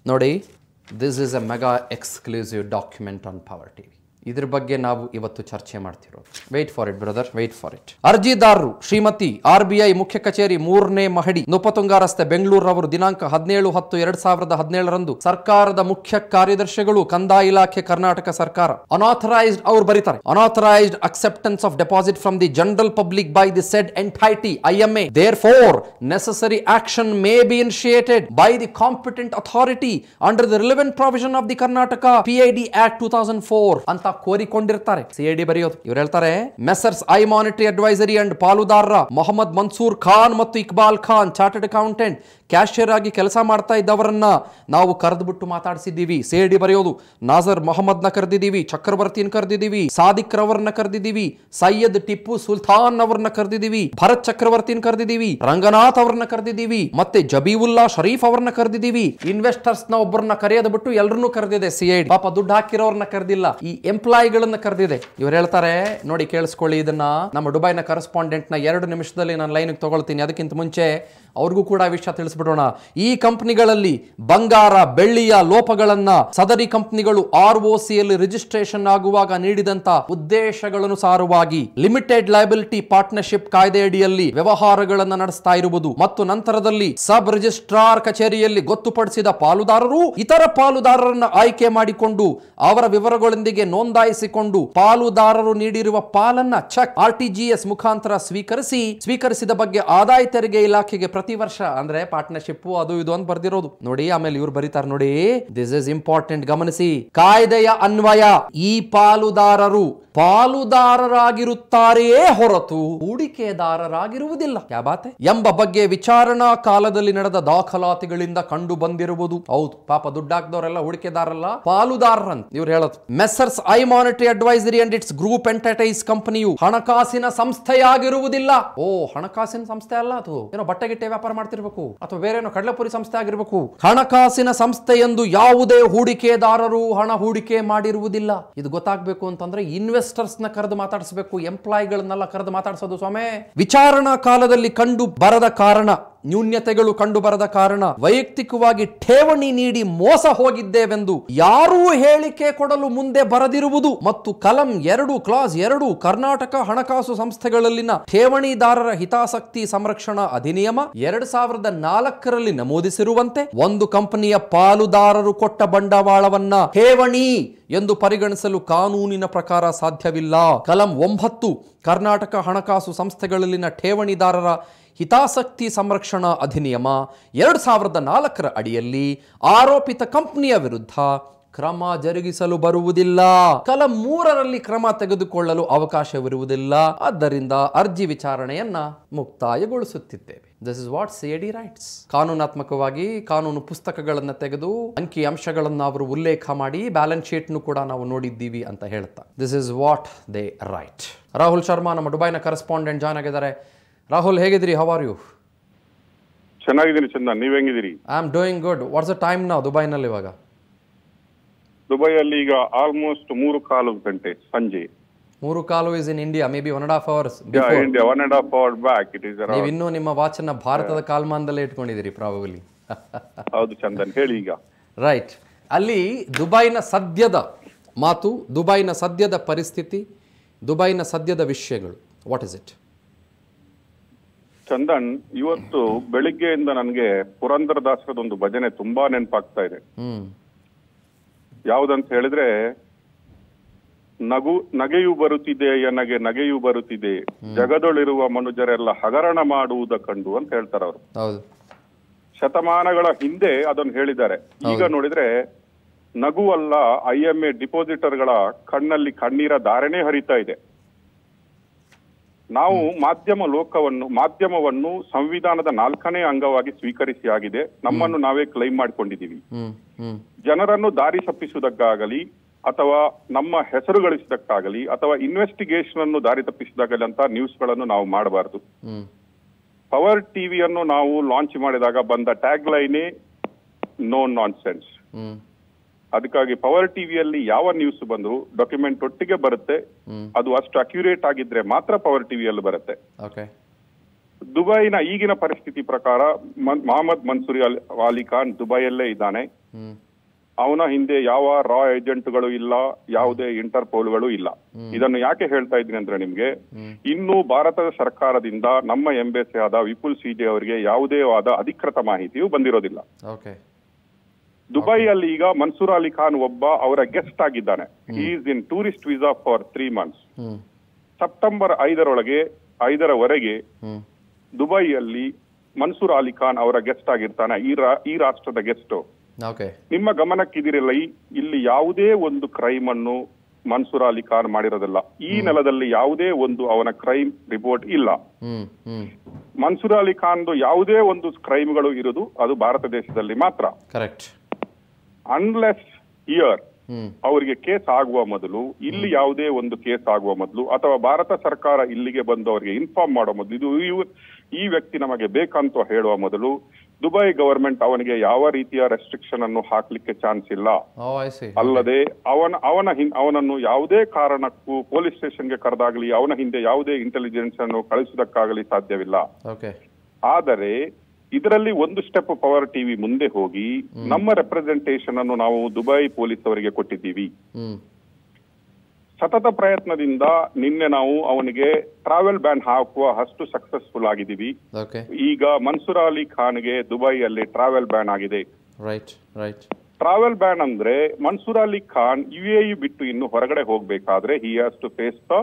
ನೋಡಿ this is a mega exclusive document on Power TV ಇದ್ರ ಬಗ್ಗೆ ನಾವು ಇವತ್ತು ಚರ್ಚೆ ಮಾಡ್ತಿರೋದು wait for it brother wait for it ಅರ್ಜಿದಾರರು ಶ್ರೀಮತಿ ಆರ್ ಬಿ ಐ ಮುಖ್ಯ ಕಚೇರಿ ಮೂರನೇ ಮಹಡಿ ನೃಪತುಂಗ ರಸ್ತೆ ಬೆಂಗಳೂರು ಅವರು ದಿನಾಂಕ ಹದಿನೇಳು ಹತ್ತು ಎರಡ್ ಸಾವಿರದ ಹದಿನೇಳರಂದು ಸರ್ಕಾರದ ಮುಖ್ಯ ಕಾರ್ಯದರ್ಶಿಗಳು ಕಂದಾಯ ಇಲಾಖೆ ಕರ್ನಾಟಕ ಸರ್ಕಾರ ಅನಾಥರೈಸ್ಡ್ ಅವ್ರು ಬರೀತಾರೆ unauthorised acceptance of deposit from the general public by the said entity IMA therefore necessary action may be initiated by the competent authority under the relevant provision of the Karnataka PID act two thousand four ಅಂತ ಕೋರಿಕೊಂಡಿರ್ತಾರೆ CID ಬರೆಯೋದು ಇವ್ರು ಹೇಳ್ತಾರೆ Messrs I Monetary Advisory and ಪಾಲುದಾರರ ಮೊಹಮ್ಮದ್ ಮನ್ಸೂರ್ ಖಾನ್ ಮತ್ತು Iqbal Khan chartered accountant cashier ಆಗಿ ಕೆಲಸ ಮಾಡ್ತಾ ಇದ್ದವರನ್ನ ನಾವು ಕರೆದುಬಿಟ್ಟು ಮಾತಾಡಿಸಿದ್ದೀವಿ ಸಿಐಡಿ ಬರೆಯೋದು ನಾಜರ್ ಮೊಹಮ್ಮದ್ನ ಕರೆದಿದ್ದೀವಿ ಚಕ್ರವರ್ತಿನ ಕರೆದಿದ್ದೀವಿ ಸಾದಿಕ್ ರವರನ್ನ ಕರೆದಿದ್ದೀವಿ ಸೈಯದ್ ಟಿಪ್ಪು ಸುಲ್ತಾನ್ ಅವರನ್ನ ಕರೆದಿದ್ದೀವಿ ಭರತ್ ಚಕ್ರವರ್ತಿನ ಕರೆದಿದ್ದೀವಿ ರಂಗನಾಥ್ ಅವರನ್ನ ಕರೆದಿದ್ದೀವಿ ಮತ್ತೆ ಜಬೀವುಲ್ಲಾ ಶರೀಫ್ ಅವರನ್ನ ಕರೆದಿದ್ದೀವಿ ಇನ್ವೆಸ್ಟರ್ಸ್ ನ ಒಬ್ಬರನ್ನ ಕರೆಯೋದು ಬಿಟ್ಟು ಎಲ್ಲರನ್ನೂ ಕರೆದಿದೆ ಸಿಐಡಿ ಪಾಪ ದುಡ್ಡು ಹಾಕಿರೋರ್ನ ಕರೆದಿಲ್ಲ ಈ ಎಂಪ್ಲಾಯಿಗಳನ್ನ ಕರೆದಿದೆ ಇವ್ರು ಹೇಳ್ತಾರೆ ನೋಡಿ ಕೇಳಿಸ್ಕೊಳ್ಳಿ ಇದನ್ನ ನಮ್ಮ ಡುಬೈನ ಕರೆಸ್ಪಾಂಡೆಂಟ್ ನ ಎರಡು ನಿಮಿಷದಲ್ಲಿ ನಾನು ಲೈನ್ಗೆ ತಗೊಳ್ತೀನಿ ಅದಕ್ಕಿಂತ ಮುಂಚೆ ಅವ್ರಿಗೂ ಕೂಡ ವಿಷಯ ತಿಳಿಸ್ಬಿಡೋಣ ಈ ಕಂಪನಿಗಳಲ್ಲಿ ಬಂಗಾರ ಬೆಳ್ಳಿಯ ಲೋಪಗಳನ್ನ ಸದರಿ ಕಂಪನಿಗಳು ಆರ್ ಒ ಸಿಯಲ್ಲಿ ರಿಜಿಸ್ಟ್ರೇಷನ್ ಆಗುವಾಗ ನೀಡಿದಂತ ಉದ್ದೇಶಗಳನ್ನು ಸಾರುವಾಗಿ ಲಿಮಿಟೆಡ್ ಲಯಬಿಲಿಟಿ ಪಾರ್ಟ್ನರ್ಶಿಪ್ ಕಾಯ್ದೆಯಡಿಯಲ್ಲಿ ವ್ಯವಹಾರಗಳನ್ನು ನಡೆಸ್ತಾ ಇರುವುದು ಮತ್ತು ನಂತರದಲ್ಲಿ ಸಬ್ ರಿಜಿಸ್ಟ್ರಾರ್ ಕಚೇರಿಯಲ್ಲಿ ಗೊತ್ತುಪಡಿಸಿದ ಪಾಲುದಾರರು ಇತರ ಪಾಲುದಾರರನ್ನ ಆಯ್ಕೆ ಮಾಡಿಕೊಂಡು ಅವರ ವಿವರಗಳೊಂದಿಗೆ ನೋಂದಾಯಿಸಿಕೊಂಡು ಪಾಲುದಾರರು ನೀಡಿರುವ ಪಾಲನ್ನ cheque R T G S ಮುಖಾಂತರ ಸ್ವೀಕರಿಸಿ ಸ್ವೀಕರಿಸಿದ ಬಗ್ಗೆ ಆದಾಯ ತೆರಿಗೆ ಇಲಾಖೆಗೆ ಪ್ರತಿ ವರ್ಷ ಅಂದ್ರೆ ಪಾರ್ಟ್ನರ್ಶಿಪ್ ಅದು ಇದು ಅಂತ ಬರ್ದಿರೋದು ನೋಡಿ ಆಮೇಲೆ ಇವ್ರು ಬರೀತಾರೆ ನೋಡಿ ದಿಸ್ ಇಸ್ ಇಂಪಾರ್ಟೆಂಟ್ ಗಮನಿಸಿ ಕಾಯ್ದೆಯ ಅನ್ವಯ ಈ ಪಾಲುದಾರರು ಪಾಲುದಾರರಾಗಿರುತ್ತಾರೆಯೇ ಹೊರತು ಹೂಡಿಕೆದಾರರಾಗಿರುವುದಿಲ್ಲ ಯಾ ಬಾತೆ ಎಂಬ ಬಗ್ಗೆ ವಿಚಾರಣಾ ಕಾಲದಲ್ಲಿ ನಡೆದ ದಾಖಲಾತಿಗಳಿಂದ ಕಂಡು ಬಂದಿರುವುದು ಹೌದು ಪಾಪ ದುಡ್ಡು ಹಾಕ್ದವರೆಲ್ಲ ಹೂಡಿಕೆದಾರಲ್ಲ ಪಾಲುದಾರರಂತ ಇವ್ರು ಹೇಳೋದು Messrs I Monetary Advisory and its group enterprise ಕಂಪನಿಯು ಹಣಕಾಸಿನ ಸಂಸ್ಥೆಯಾಗಿರುವುದಿಲ್ಲ ಓ ಹಣಕಾಸಿನ ಸಂಸ್ಥೆ ಅಲ್ಲ ಅದು ಏನೋ ಬಟ್ಟೆ ಗಿಟ್ಟೆ ವ್ಯಾಪಾರ ಮಾಡ್ತಿರ್ಬೇಕು ಅಥವಾ ಬೇರೆ ಏನೋ ಕಡಲೆಪುರಿ ಸಂಸ್ಥೆ ಆಗಿರ್ಬೇಕು ಹಣಕಾಸಿನ ಸಂಸ್ಥೆ ಎಂದು ಯಾವುದೇ ಹೂಡಿಕೆದಾರರು ಹಣ ಹೂಡಿಕೆ ಮಾಡಿರುವುದಿಲ್ಲ ಇದು ಗೊತ್ತಾಗಬೇಕು ಅಂತಂದ್ರೆ ಇನ್ವೆಸ್ಟರ್ಸ್ ನ ಕರೆದು ಮಾತಾಡಿಸಬೇಕು ಎಂಪ್ಲಾಯಿಗಳನ್ನೆಲ್ಲ ಕರೆದು ಮಾತಾಡಿಸೋದು ಸ್ವಾಮಿ ವಿಚಾರಣಾ ಕಾಲದಲ್ಲಿ ಕಂಡು ಬರದ ಕಾರಣ ನ್ಯೂನ್ಯತೆಗಳು ಕಂಡು ಬರದ ಕಾರಣ ವೈಯಕ್ತಿಕವಾಗಿ ಠೇವಣಿ ನೀಡಿ ಮೋಸ ಹೋಗಿದ್ದೇವೆಂದು ಯಾರೂ ಹೇಳಿಕೆ ಕೊಡಲು ಮುಂದೆ ಬರದಿರುವುದು ಮತ್ತು ಕಲಂ ಎರಡು ಕ್ಲಾಸ್ ಎರಡು ಕರ್ನಾಟಕ ಹಣಕಾಸು ಸಂಸ್ಥೆಗಳಲ್ಲಿನ ಠೇವಣಿದಾರರ ಹಿತಾಸಕ್ತಿ ಸಂರಕ್ಷಣಾ ಅಧಿನಿಯಮ ಎರಡ್ ಸಾವಿರದ ನಾಲ್ಕರಲ್ಲಿ ನಮೂದಿಸಿರುವಂತೆ ಒಂದು ಕಂಪನಿಯ ಪಾಲುದಾರರು ಕೊಟ್ಟ ಬಂಡವಾಳವನ್ನ ಠೇವಣಿ ಎಂದು ಪರಿಗಣಿಸಲು ಕಾನೂನಿನ ಪ್ರಕಾರ ಸಾಧ್ಯವಿಲ್ಲ ಕಲಂ ಒಂಬತ್ತು ಕರ್ನಾಟಕ ಹಣಕಾಸು ಸಂಸ್ಥೆಗಳಲ್ಲಿನ ಠೇವಣಿದಾರರ ಹಿತಾಸಕ್ತಿ ಸಂರಕ್ಷಣಾ ಅಧಿನಿಯಮ ಎರಡು ಸಾವಿರದ ನಾಲ್ಕರ ಅಡಿಯಲ್ಲಿ ಆರೋಪಿತ ಕಂಪನಿಯ ವಿರುದ್ಧ ಕ್ರಮ ಜರುಗಿಸಲು ಬರುವುದಿಲ್ಲ ಕಲಂ ಮೂರರಲ್ಲಿ ಕ್ರಮ ತೆಗೆದುಕೊಳ್ಳಲು ಅವಕಾಶವಿರುವುದಿಲ್ಲ ಆದ್ದರಿಂದ ಅರ್ಜಿ ವಿಚಾರಣೆಯನ್ನ ಮುಕ್ತಾಯಗೊಳಿಸುತ್ತಿದ್ದೇವೆ this is what C D writes ಕಾನೂನಾತ್ಮಕವಾಗಿ ಕಾನೂನು ಪುಸ್ತಕಗಳನ್ನು ತೆಗೆದು ಅಂಕಿ ಅಂಶಗಳನ್ನು ಅವರು ಉಲ್ಲೇಖ ಮಾಡಿ ಬ್ಯಾಲೆನ್ಸ್ ಶೀಟ್ನು ಕೂಡ ನಾವು ನೋಡಿದ್ದೀವಿ ಅಂತ ಹೇಳ್ತಾ this is what they write Rahul Sharma ನಮ್ಮ ಡುಬೈನ ಕರೆಸ್ಪಾಂಡೆಂಟ್ ಜಾಯ್ನ್ ಆಗಿದ್ದಾರೆ ರಾಹುಲ್ ಹೇಗಿದ್ದೀರಿ ಹವ್ ಆರ್ ಯು ಚೆನ್ನಾಗಿದ್ದೀನಿ ಚಂದನ್ ನೀವ್ ಹೆಂಗಿದ್ದೀರಿ I am doing good what's the time ನಾವು ದುಬೈನಲ್ಲಿ ಇವಾಗ ದುಬೈಯಲ್ಲಿ ಈಗ ಆಲ್ಮೋಸ್ಟ್ ಮೂರು ಕಾಲು ಗಂಟೆ ಸಂಜೆ ಮೂರು ಕಾಲು is in India maybe one and half hours India one and half hour back it is ನೀವು ಇನ್ನೂ ನಿಮ್ಮ ವಾಚನ್ನ ಭಾರತದ ಕಾಲ್ಮಾನದಲ್ಲೇ ಇಟ್ಕೊಂಡಿದ್ದೀರಿ ಪ್ರಾಬಬಲಿ ಹೌದು ಚಂದನ್ ಹೇಳಿ ಈಗ ರೈಟ್ ಅಲ್ಲಿ ದುಬೈನ ಸದ್ಯದ ಮಾತು ದುಬೈನ ಸದ್ಯದ ಪರಿಸ್ಥಿತಿ ದುಬೈನ ಸದ್ಯದ ವಿಷಯಗಳು ವಾಟ್ ಇಸ್ ಇಟ್ ಚಂದನ್ ಇವತ್ತು ಬೆಳಿಗ್ಗೆಯಿಂದ ನನಗೆ ಪುರಂದರದಾಸರದ ಒಂದು ಭಜನೆ ತುಂಬಾ ನೆನಪಾಗ್ತಾ ಇದೆ ಹ್ಮ್ ಯಾವ್ದಂತ ಹೇಳಿದ್ರೆ ನಗು ನಗೆಯು ಬರುತ್ತಿದೆ ಎನಗೆ ನಗೆಯು ಬರುತ್ತಿದೆ ಜಗದೊಳಿರುವ ಮನುಜರೆಲ್ಲ ಹಗರಣ ಮಾಡುವುದ ಕಂಡು ಅಂತ ಹೇಳ್ತಾರೆ ಅವರು ಹೌದು ಶತಮಾನಗಳ ಹಿಂದೆ ಅದನ್ನು ಹೇಳಿದ್ದಾರೆ ಈಗ ನೋಡಿದ್ರೆ ನಗುವಲ್ಲ ಐ ಎಂ ಎ ಡಿಪಾಸಿಟರ್ಗಳ ಕಣ್ಣಲ್ಲಿ ಕಣ್ಣೀರ ಧಾರಣೆ ಹರಿತಾ ಇದೆ ನಾವು ಮಾಧ್ಯಮ ಲೋಕವನ್ನು ಮಾಧ್ಯಮವನ್ನು ಸಂವಿಧಾನದ ನಾಲ್ಕನೇ ಅಂಗವಾಗಿ ಸ್ವೀಕರಿಸಿ ಆಗಿದೆ ನಮ್ಮನ್ನು ನಾವೇ ಕ್ಲೈಮ್ ಮಾಡ್ಕೊಂಡಿದೀವಿ ಹ್ಮ್ ಹ್ಮ್ ಜನರನ್ನು ದಾರಿ ತಪ್ಪಿಸುವುದಕ್ಕಾಗಲಿ ಅಥವಾ ನಮ್ಮ ಹೆಸರು ಗಳಿಸಿದಕ್ಕಾಗಲಿ ಅಥವಾ ಇನ್ವೆಸ್ಟಿಗೇಷನ್ ಅನ್ನು ದಾರಿ ತಪ್ಪಿಸಿದಾಗಲಿ ಅಂತ ನ್ಯೂಸ್ಗಳನ್ನು ನಾವು ಮಾಡಬಾರದು ಹ್ಮ್ ಪವರ್ ಟಿವಿಯನ್ನು ನಾವು ಲಾಂಚ್ ಮಾಡಿದಾಗ ಬಂದ ಟ್ಯಾಗ್ ಲೈನೇ ನೋ ನಾನ್ ಸೆನ್ಸ್ ಹ್ಮ್ ಅದಕ್ಕಾಗಿ ಪವರ್ ಟಿವಿಯಲ್ಲಿ ಯಾವ ನ್ಯೂಸ್ ಬಂದ್ರು ಡಾಕ್ಯುಮೆಂಟ್ ಒಟ್ಟಿಗೆ ಬರುತ್ತೆ ಹ್ಮ್ ಅದು ಅಷ್ಟು ಅಕ್ಯುರೇಟ್ ಆಗಿದ್ರೆ ಮಾತ್ರ ಪವರ್ ಟಿವಿಯಲ್ಲಿ ಬರುತ್ತೆ ಓಕೆ ದುಬೈನ ಈಗಿನ ಪರಿಸ್ಥಿತಿ ಪ್ರಕಾರ ಮನ್- ಮೊಹಮ್ಮದ್ ಮನ್ಸೂರಿ ಅಲ್- ಅಲಿ ಖಾನ್ ದುಬೈಯಲ್ಲೇ ಇದ್ದಾನೆ ಹ್ಮ್ ಅವನ ಹಿಂದೆ ಯಾವ ರಾ ಏಜೆಂಟ್ಗಳು ಇಲ್ಲ ಯಾವುದೇ ಇಂಟರ್ಪೋಲ್ಗಳು ಇಲ್ಲ ಇದನ್ನು ಯಾಕೆ ಹೇಳ್ತಾ ಇದ್ದೀನಿ ಅಂದ್ರೆ ನಿಮ್ಗೆ ಇನ್ನು ಭಾರತದ ಸರ್ಕಾರದಿಂದ ನಮ್ಮ ಎಂಬೆಸಿ ಆದ ವಿಪುಲ್ ಸಿಜೆ ಅವರಿಗೆ ಯಾವುದೇ ಆದ ಅಧಿಕೃತ ಮಾಹಿತಿಯು ಬಂದಿರೋದಿಲ್ಲ ಓಕೆ ದುಬೈಯಲ್ಲಿ ಈಗ ಮನ್ಸೂರ್ ಅಲಿ ಖಾನ್ ಒಬ್ಬ ಅವರ ಗೆಸ್ಟ್ ಆಗಿದ್ದಾನೆ is in tourist visa for three months hmm September ಐದರೊಳಗೆ ಐದರವರೆಗೆ ಹ್ಮ್ ದುಬೈಯಲ್ಲಿ ಮನ್ಸೂರ್ ಅಲಿ ಖಾನ್ ಅವರ ಗೆಸ್ಟ್ ಆಗಿರ್ತಾನೆ ಈ ರಾ- ಈ ರಾಷ್ಟ್ರದ ಗೆಸ್ಟ್ ಓಕೆ ನಿಮ್ಮ ಗಮನಕ್ಕಿದಿರಲ್ಲ ಈ- ಇಲ್ಲಿ ಯಾವುದೇ ಒಂದು ಕ್ರೈಮ್ ಅನ್ನು ಮನ್ಸೂರ್ ಅಲಿ ಖಾನ್ ಮಾಡಿರೋದಿಲ್ಲ ಈ ನೆಲದಲ್ಲಿ ಯಾವುದೇ ಒಂದು ಅವನ ಕ್ರೈಮ್ ರಿಪೋರ್ಟ್ ಇಲ್ಲ ಹ್ಮ್ ಹ್ಮ್ ಮನ್ಸೂರ್ ಅಲಿ ಖಾನ್ದು ಯಾವುದೇ ಒಂದು ಕ್ರೈಮ್ಗಳು ಇರುವುದು ಅದು ಭಾರತ ದೇಶದಲ್ಲಿ ಮಾತ್ರ ಕರೆಕ್ಟ್ ಅನ್ಲೆಸ್ ಇಯರ್ ಹ್ಮ್ ಅವರಿಗೆ ಕೇಸ್ ಆಗುವ ಮೊದಲು ಇಲ್ಲಿ ಯಾವುದೇ ಒಂದು ಕೇಸ್ ಆಗುವ ಮೊದಲು ಅಥವಾ ಭಾರತ ಸರ್ಕಾರ ಇಲ್ಲಿಗೆ ಬಂದು ಅವರಿಗೆ ಇನ್ಫಾರ್ಮ್ ಮಾಡೋ ಮೊದಲು ಇದು ಇವ್- ಈ ವ್ಯಕ್ತಿ ನಮಗೆ ಬೇಕಂತ ಹೇಳುವ ಮೊದಲು ದುಬೈ ಗವರ್ಮೆಂಟ್ ಅವನಿಗೆ ಯಾವ ರೀತಿಯ ರೆಸ್ಟ್ರಿಕ್ಷನ್ ಅನ್ನು ಹಾಕ್ಲಿಕ್ಕೆ ಚಾನ್ಸ್ ಇಲ್ಲ ಓ ಐ ಸಿ ಅಲ್ಲದೆ ಅವನ ಅವನ ಹಿಂ- ಅವನನ್ನು ಯಾವುದೇ ಕಾರಣಕ್ಕೂ ಪೊಲೀಸ್ ಸ್ಟೇಷನ್ಗೆ ಕರೆದಾಗಲಿ ಅವನ ಹಿಂದೆ ಯಾವುದೇ ಇಂಟೆಲಿಜೆನ್ಸ್ ಅನ್ನು ಕಳಿಸುವುದಕ್ಕಾಗಲಿ ಸಾಧ್ಯವಿಲ್ಲ ಓಕೆ ಆದರೆ ಇದರಲ್ಲಿ ಒಂದು ಸ್ಟೆಪ್ ಪವರ್ ಟಿವಿ ಮುಂದೆ ಹೋಗಿ ನಮ್ಮ ರೆಪ್ರೆಸೆಂಟೇಷನ್ ಅನ್ನು ನಾವು ದುಬೈ ಪೊಲೀಸ್ ಅವರಿಗೆ ಕೊಟ್ಟಿದ್ದೀವಿ ಹ್ಮ್ ಸತತ ಪ್ರಯತ್ನದಿಂದ ನಿನ್ನೆ ನಾವು ಅವನಿಗೆ ಟ್ರಾವೆಲ್ ಬ್ಯಾನ್ ಹಾಕುವ ಅಷ್ಟು ಸಕ್ಸಸ್ಫುಲ್ ಆಗಿದ್ದೀವಿ ಓಕೆ ಈಗ ಮನ್ಸೂರ್ ಅಲಿ ಖಾನ್ಗೆ ದುಬೈಯಲ್ಲಿ ಟ್ರಾವೆಲ್ ಬ್ಯಾನ್ ಆಗಿದೆ ರೈಟ್ ರೈಟ್ ಟ್ರಾವೆಲ್ ಬ್ಯಾನ್ ಅಂದ್ರೆ ಮನ್ಸೂರ್ ಅಲಿ ಖಾನ್ ಯು ಎ ಬಿಟ್ಟು ಇನ್ನು ಹೊರಗಡೆ ಹೋಗ್ಬೇಕಾದ್ರೆ he has to face the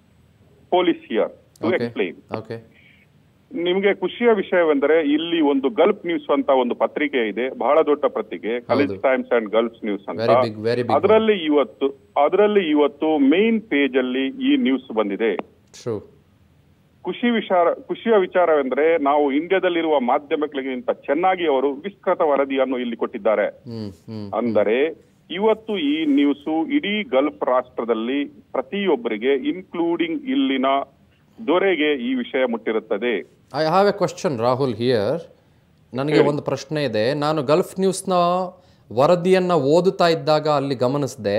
police here too okay explain okay ನಿಮ್ಗೆ ಖುಷಿಯ ವಿಷಯವೆಂದರೆ ಇಲ್ಲಿ ಒಂದು ಗಲ್ಫ್ ನ್ಯೂಸ್ ಅಂತ ಒಂದು ಪತ್ರಿಕೆ ಇದೆ ಬಹಳ ದೊಡ್ಡ ಪತ್ರಿಕೆ Khaleej Times and Gulf News ಅಂತ ವೆರಿ ಬಿಗ್ ವೆರಿ ಬಿಗ್ ಅದರಲ್ಲಿ ಇವತ್ತು ಅದರಲ್ಲಿ ಇವತ್ತು ಮೇನ್ ಪೇಜ್ ಅಲ್ಲಿ ಈ ನ್ಯೂಸ್ ಬಂದಿದೆ ಟ್ರೂ ಖುಷಿ ವಿಚಾರ ಖುಷಿಯ ವಿಚಾರವೆಂದ್ರೆ ನಾವು ಇಂಡಿಯಾದಲ್ಲಿರುವ ಮಾಧ್ಯಮಗಳಿಗಿಂತ ಚೆನ್ನಾಗಿ ಅವರು ವಿಸ್ತೃತ ವರದಿಯನ್ನು ಇಲ್ಲಿ ಕೊಟ್ಟಿದ್ದಾರೆ ಹ್ಮ್ ಹ್ಮ್ ಅಂದರೆ ಇವತ್ತು ಈ ನ್ಯೂಸು ಇಡೀ ಗಲ್ಫ್ ರಾಷ್ಟ್ರದಲ್ಲಿ ಪ್ರತಿಯೊಬ್ಬರಿಗೆ ಇನ್ಕ್ಲೂಡಿಂಗ್ ಇಲ್ಲಿನ ದೊರೆಗೆ ಈ ವಿಷಯ ಮುಟ್ಟಿರುತ್ತದೆ I have a question Rahul here ನನಗೆ ಒಂದು ಪ್ರಶ್ನೆ ಇದೆ ನಾನು ಗಲ್ಫ್ ನ್ಯೂಸ್ನ ವರದಿಯನ್ನು ಓದುತ್ತಾ ಇದ್ದಾಗ ಅಲ್ಲಿ ಗಮನಿಸಿದೆ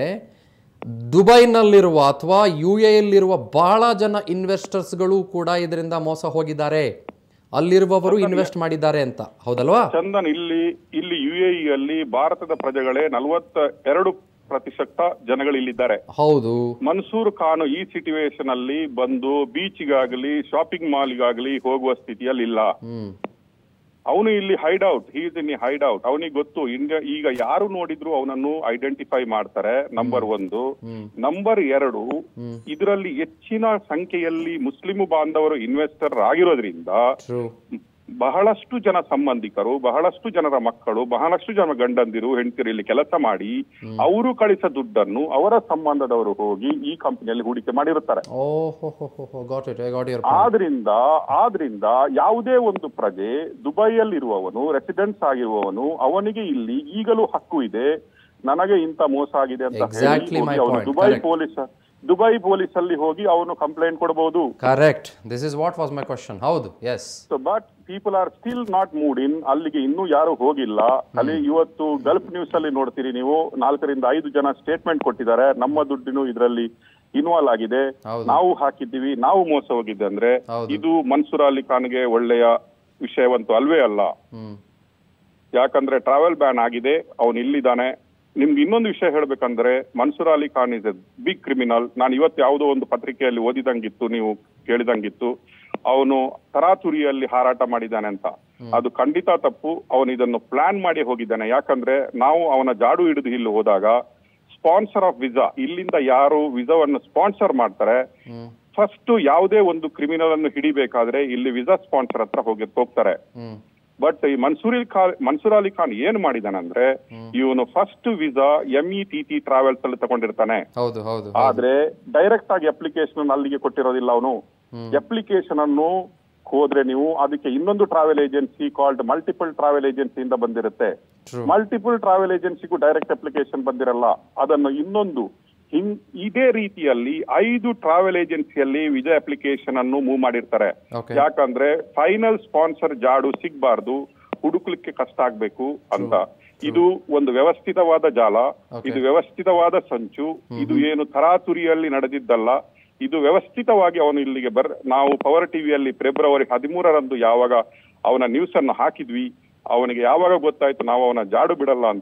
ದುಬೈನಲ್ಲಿರುವ ಅಥವಾ ಯು ಎಲ್ಲಿರುವ ಬಹಳ ಜನ ಇನ್ವೆಸ್ಟರ್ಸ್ಗಳು ಕೂಡ ಇದರಿಂದ ಮೋಸ ಹೋಗಿದ್ದಾರೆ ಅಲ್ಲಿರುವವರು ಇನ್ವೆಸ್ಟ್ ಮಾಡಿದ್ದಾರೆ ಅಂತ ಹೌದಲ್ವಾ ಚಂದನ್ ಇಲ್ಲಿ ಇಲ್ಲಿ ಯು ಅಲ್ಲಿ ಭಾರತದ ಪ್ರಜೆಗಳೇ ನಲವತ್ತ ಎರಡು ಪ್ರತಿಶತ ಜನಗಳು ಇಲ್ಲಿದ್ದಾರೆ ಹೌದು ಮನ್ಸೂರ್ ಖಾನ್ ಈ ಸಿಚುವೇಶನ್ ಅಲ್ಲಿ ಬಂದು ಬೀಚ್ಗಾಗಲಿ ಶಾಪಿಂಗ್ ಮಾಲ್ಗಾಗಲಿ ಹೋಗುವ ಸ್ಥಿತಿಯಲ್ಲಿ ಇಲ್ಲ ಹ್ಮ್ ಅವನು ಇಲ್ಲಿ hideout he's in hideout ಅವನಿಗೆ ಗೊತ್ತು ಇಂಡಿಯಾ ಈಗ ಯಾರು ನೋಡಿದ್ರು ಅವನನ್ನು ಐಡೆಂಟಿಫೈ ಮಾಡ್ತಾರೆ ನಂಬರ್ ಒಂದು ನಂಬರ್ ಎರಡು ಇದರಲ್ಲಿ ಹೆಚ್ಚಿನ ಸಂಖ್ಯೆಯಲ್ಲಿ ಮುಸ್ಲಿಂ ಬಾಂಧವರು ಇನ್ವೆಸ್ಟರ್ ಆಗಿರೋದ್ರಿಂದ ಟ್ರೂ ಬಹಳಷ್ಟು ಜನ ಸಂಬಂಧಿಕರು ಬಹಳಷ್ಟು ಜನರ ಮಕ್ಕಳು ಬಹಳಷ್ಟು ಜನ ಗಂಡಂದಿರು ಹೆಂಡತಿರು ಇಲ್ಲಿ ಕೆಲಸ ಮಾಡಿ ಅವರು ಕಳಿಸ ದುಡ್ಡನ್ನು ಅವರ ಸಂಬಂಧದವರು ಹೋಗಿ ಈ ಕಂಪನಿಯಲ್ಲಿ ಹೂಡಿಕೆ ಮಾಡಿರುತ್ತಾರೆ ಓ ಹೋ ಹೋ ಹೋ ಹೋ got it I got your ಆದ್ರಿಂದ ಆದ್ರಿಂದ ಯಾವುದೇ ಒಂದು ಪ್ರಜೆ ದುಬೈಯಲ್ಲಿರುವವನು ರೆಸಿಡೆನ್ಸ್ ಆಗಿರುವವನು ಅವನಿಗೆ ಇಲ್ಲಿ ಈಗಲೂ ಹಕ್ಕು ಇದೆ ನನಗೆ ಇಂತ ಮೋಸ ಆಗಿದೆ ಅಂತ Exactly ಹೇಳಿ my ಹೋಗಿ ಅವನು point, Dubai correct. Police Dubai police ಅಲ್ಲಿ ಹೋಗಿ ಅವನು ಕಂಪ್ಲೇಂಟ್ ಕೊಡಬಹುದು correct this is what was my question ಹೌದು yes so but people are still not moved in ಅಲ್ಲಿಗೆ ಇನ್ನೂ ಯಾರು ಹೋಗಿಲ್ಲ ಅಲ್ಲಿ ಇವತ್ತು ಗಲ್ಫ್ ನ್ಯೂಸ್ ಅಲ್ಲಿ ನೋಡ್ತೀರಿ ನೀವು ನಾಲ್ಕರಿಂದ ಐದು ಜನ ಸ್ಟೇಟ್ಮೆಂಟ್ ಕೊಟ್ಟಿದ್ದಾರೆ ನಮ್ಮ ದುಡ್ಡಿನು ಇದರಲ್ಲಿ ಇನ್ವಾಲ್ವ್ ಆಗಿದೆ ಹೌದು. ನಾವು ಹಾಕಿದ್ದೀವಿ ನಾವು ಮೋಸ ಹೋಗಿದ್ದೆ ಅಂದ್ರೆ ಹೌದು. ಇದು ಮನ್ಸೂರ್ ಅಲಿ ಖಾನ್ಗೆ ಒಳ್ಳೆಯ ವಿಷಯವಂತೂ ಅಲ್ವೇ ಅಲ್ಲ ಹ್ಮ್ ಯಾಕಂದ್ರೆ ಟ್ರಾವೆಲ್ ಬ್ಯಾನ್ ಆಗಿದೆ ಅವನು ಇಲ್ಲಿದ್ದಾನೆ ನಿಮ್ಗೆ ಇನ್ನೊಂದು ವಿಷಯ ಹೇಳ್ಬೇಕಂದ್ರೆ Mansoor Ali Khan is a big criminal ನಾನು ಇವತ್ತು ಯಾವುದೋ ಒಂದು ಪತ್ರಿಕೆಯಲ್ಲಿ ಓದಿದಂಗಿತ್ತು ನೀವು ಕೇಳಿದಂಗಿತ್ತು ಅವನು ತರಾತುರಿಯಲ್ಲಿ ಹಾರಾಟ ಮಾಡಿದ್ದಾನೆ ಅಂತ ಅದು ಖಂಡಿತ ತಪ್ಪು ಅವನು ಇದನ್ನು ಪ್ಲಾನ್ ಮಾಡಿ ಹೋಗಿದ್ದಾನೆ ಯಾಕಂದ್ರೆ ನಾವು ಅವನ ಜಾಡು ಹಿಡಿದು ಇಲ್ಲಿ ಹೋದಾಗ ಸ್ಪಾನ್ಸರ್ ಆಫ್ ವಿಸಾ ಇಲ್ಲಿಂದ ಯಾರು ವಿಸಾವನ್ನು ಸ್ಪಾನ್ಸರ್ ಮಾಡ್ತಾರೆ ಹ್ಮ್ ಫಸ್ಟ್ ಯಾವುದೇ ಒಂದು ಕ್ರಿಮಿನಲ್ ಅನ್ನು ಹಿಡಿಬೇಕಾದ್ರೆ ಇಲ್ಲಿ ವಿಸಾ ಸ್ಪಾನ್ಸರ್ ಹತ್ರ ಹೋಗಿ ಹೋಗ್ತಾರೆ ಹ್ಮ್ ಬಟ್ ಈ ಮನ್ಸೂರ್ ಖಾನ್ ಮನ್ಸೂರ್ ಅಲಿ ಖಾನ್ ಏನ್ ಮಾಡಿದಾನಂದ್ರೆ ಇವನು first visa M E T T travels ಅಲ್ಲಿ ತಗೊಂಡಿರ್ತಾನೆ ಹೌದು ಹೌದು ಆದ್ರೆ ಡೈರೆಕ್ಟ್ ಆಗಿ ಅಪ್ಲಿಕೇಶನ್ ಅಲ್ಲಿಗೆ ಕೊಟ್ಟಿರೋದಿಲ್ಲ ಅವನು ಅಪ್ಲಿಕೇಶನ್ ಅನ್ನು ಹೋದ್ರೆ ನೀವು ಅದಕ್ಕೆ ಇನ್ನೊಂದು travel agency called multiple travel ಏಜೆನ್ಸಿಯಿಂದ ಬಂದಿರುತ್ತೆ ಟ್ರೂ ಮಲ್ಟಿಪಲ್ ಟ್ರಾವೆಲ್ ಏಜೆನ್ಸಿಗೂ ಡೈರೆಕ್ಟ್ ಅಪ್ಲಿಕೇಶನ್ ಬಂದಿರಲ್ಲ ಅದನ್ನು ಇನ್ನೊಂದು ಹಿಂ- ಇದೇ ರೀತಿಯಲ್ಲಿ ಐದು ಟ್ರಾವೆಲ್ ಏಜೆನ್ಸಿಯಲ್ಲಿ ವಿಜಾ ಅಪ್ಲಿಕೇಶನ್ ಅನ್ನು ಮೂವ್ ಮಾಡಿರ್ತಾರೆ ಓಕೆ ಯಾಕಂದ್ರೆ ಫೈನಲ್ ಸ್ಪಾನ್ಸರ್ ಜಾಡು ಸಿಗ್ಬಾರ್ದು ಹುಡುಕ್ಲಿಕ್ಕೆ ಕಷ್ಟ ಆಗ್ಬೇಕು ಅಂತ ಇದು ಒಂದು ವ್ಯವಸ್ಥಿತವಾದ ಜಾಲ Okay. ಇದು ವ್ಯವಸ್ಥಿತವಾದ ಸಂಚು ಇದು ಏನು ತರಾತುರಿಯಲ್ಲಿ ನಡೆದಿದ್ದಲ್ಲ ಇದು ವ್ಯವಸ್ಥಿತವಾಗಿ ಅವನು ಇಲ್ಲಿಗೆ ಬರ್ ನಾವು ಪವರ್ ಟಿವಿಯಲ್ಲಿ ಫೆಬ್ರವರಿ ಹದಿಮೂರರಂದು ಯಾವಾಗ ಅವನ ನ್ಯೂಸ್ ಅನ್ನು ಹಾಕಿದ್ವಿ ಅವನಿಗೆ ಯಾವಾಗ ಗೊತ್ತಾಯ್ತು ನಾವು ಅವನ ಜಾಡು ಬಿಡಲ್ಲ ಅಂತ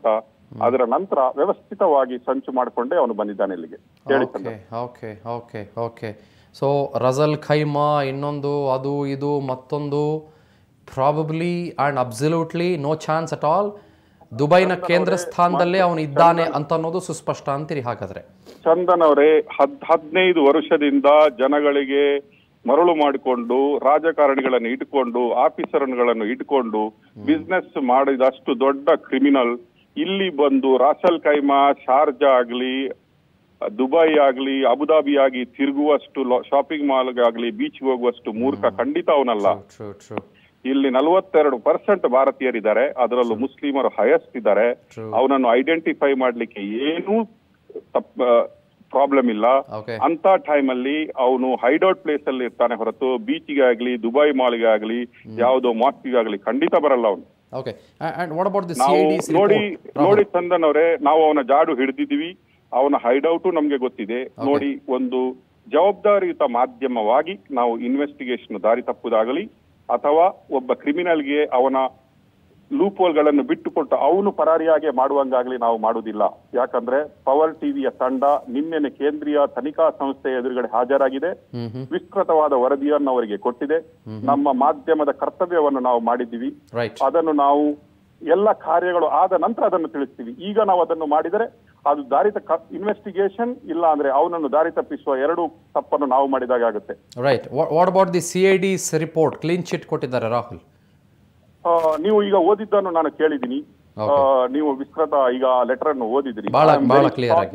ಅದರ ನಂತರ ವ್ಯವಸ್ಥಿತವಾಗಿ ಸಂಚು ಮಾಡಿಕೊಂಡೇ ಅವನು ಬಂದಿದ್ದಾನೆ ಇಲ್ಲಿಗೆ ಹೇಳಿ okay okay okay okay so Ras al Khaimah ಇನ್ನೊಂದು ಅದು ಇದು ಮತ್ತೊಂದು probably and absolutely no chance at all ದುಬೈನ ಕೇಂದ್ರ ಸ್ಥಾನದಲ್ಲೇ ಅವನು ಇದ್ದಾನೆ ಅಂತ ಅನ್ನೋದು ಸುಸ್ಪಷ್ಟ ಅಂತೀರಿ ಹಾಗಾದ್ರೆ ಚಂದನ್ ಅವರೇ ಹದ್ ಹದಿನೈದು ವರ್ಷದಿಂದ ಜನಗಳಿಗೆ ಮರಳು ಮಾಡಿಕೊಂಡು ರಾಜಕಾರಣಿಗಳನ್ನು ಇಟ್ಕೊಂಡು ಆಫೀಸರ್ಗಳನ್ನು ಇಟ್ಕೊಂಡು ಬಿಸ್ನೆಸ್ ಮಾಡಿದಷ್ಟು ದೊಡ್ಡ ಕ್ರಿಮಿನಲ್ ಇಲ್ಲಿ ಬಂದು ರಾಸಲ್ ಕೈಮಾ ಶಾರ್ಜಾ ಆಗ್ಲಿ ದುಬೈ ಆಗ್ಲಿ ಅಬುದಾಬಿ ಆಗಿ ತಿರುಗುವಷ್ಟು ಶಾಪಿಂಗ್ ಮಾಲ್ ಆಗ್ಲಿ ಬೀಚ್ ಹೋಗುವಷ್ಟು ಮೂರ್ಖ ಖಂಡಿತ ಅವನಲ್ಲ ಟ್ರೂ ಟ್ರೂ ಇಲ್ಲಿ ನಲವತ್ತೆರಡು ಪರ್ಸೆಂಟ್ ಭಾರತೀಯರಿದ್ದಾರೆ ಅದರಲ್ಲೂ ಮುಸ್ಲಿಮರು ಹೈಯೆಸ್ಟ್ ಇದ್ದಾರೆ True. ಅವನನ್ನು ಐಡೆಂಟಿಫೈ ಮಾಡ್ಲಿಕ್ಕೆ ಏನೂ ತಪ್ಪ ಪ್ರಾಬ್ಲಮ್ ಇಲ್ಲ ಓಕೆ ಅಂತ ಟೈಮ್ ಅಲ್ಲಿ ಅವನು ಹೈಡೌಟ್ ಪ್ಲೇಸ್ ಅಲ್ಲಿ ಇರ್ತಾನೆ ಹೊರತು ಬೀಚ್ಗೆ ಆಗ್ಲಿ ದುಬೈ ಮಾಲ್ಗೆ ಆಗ್ಲಿ ಯಾವುದೋ ಮಾಸ್ಕಿಗೆ ಆಗ್ಲಿ ಖಂಡಿತ ಬರಲ್ಲ ಅವನು okay and what about the C ನಾವು ಐ ಡಿ ನೋಡಿ ನೋಡಿ ಚಂದನ್ ಅವರೇ ನಾವು ಅವನ ಜಾಡು ಹಿಡಿದಿದ್ದೀವಿ ಅವನ ಹೈಡೌಟು ನಮ್ಗೆ ಗೊತ್ತಿದೆ ನೋಡಿ ಒಂದು ಜವಾಬ್ದಾರಿಯುತ ಮಾಧ್ಯಮವಾಗಿ ನಾವು ಇನ್ವೆಸ್ಟಿಗೇಷನ್ ದಾರಿ ತಪ್ಪುದಾಗಲಿ ಅಥವಾ ಒಬ್ಬ ಕ್ರಿಮಿನಲ್ಗೆ ಅವನ ಲೂಪೋಲ್ಗಳನ್ನು ಬಿಟ್ಟುಕೊಟ್ಟು ಅವನು ಪರಾರಿಯಾಗಿ ಮಾಡುವಂಗಾಗ್ಲಿ ನಾವು ಮಾಡುವುದಿಲ್ಲ ಯಾಕಂದ್ರೆ ಪವರ್ ಟಿವಿಯ ತಂಡ ನಿನ್ನೆನೆ ಕೇಂದ್ರೀಯ ತನಿಖಾ ಸಂಸ್ಥೆ ಎದುರುಗಡೆ ಹಾಜರಾಗಿದೆ ವಿಸ್ತೃತವಾದ ವರದಿಯನ್ನು ಅವರಿಗೆ ಕೊಟ್ಟಿದೆ ನಮ್ಮ ಮಾಧ್ಯಮದ ಕರ್ತವ್ಯವನ್ನು ನಾವು ಮಾಡಿದ್ದೀವಿ ರೈಟ್ ಅದನ್ನು ನಾವು ಎಲ್ಲ ಕಾರ್ಯಗಳು ಆದ ನಂತರ ಅದನ್ನು ತಿಳಿಸ್ತೀವಿ ಈಗ ನಾವು ಅದನ್ನು ಮಾಡಿದರೆ ಅದು ದಾರಿ ಇನ್ವೆಸ್ಟಿಗೇಷನ್ ಇಲ್ಲ ಅಂದ್ರೆ ಅವನನ್ನು ದಾರಿ ತಪ್ಪಿಸುವ ಎರಡು ತಪ್ಪನ್ನು ನಾವು ಮಾಡಿದಾಗ ಆಗುತ್ತೆ right what about the C I D's report clean chit ಕೊಟ್ಟಿದ್ದಾರೆ ರಾಹುಲ್ ಆ, ನೀವು ಈಗ ಓದಿದ್ದನ್ನು ನಾನು ಕೇಳಿದ್ದೀನಿ ಆ, ನೀವು ವಿಸ್ತೃತ ಈಗ ಲೆಟರ್ ಅನ್ನು ಓದಿದ್ರಿ ಬಹಳ- ಬಹಳ clear ಆಗಿ.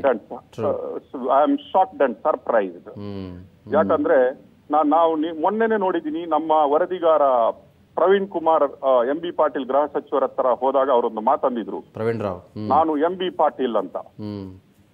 I am shocked and surprised hmm ಯಾಕಂದ್ರೆ ನಾ- ನಾವು ನಿ- ಮೊನ್ನೆನೆ ನೋಡಿದೀನಿ ನಮ್ಮ ವರದಿಗಾರ ಪ್ರವೀಣ್ ಕುಮಾರ್ ಎಂ ಬಿ ಪಾಟೀಲ್ ಗೃಹ ಸಚಿವರ ಹತ್ರ ಹೋದಾಗ ಅವರೊಂದು ಮಾತಂದಿದ್ರು ಪ್ರವೀಣ್ ರಾವ್ ಹ್ಮ್ ನಾನು ಎಂ ಬಿ ಪಾಟೀಲ್ ಅಂತ ಹ್ಮ್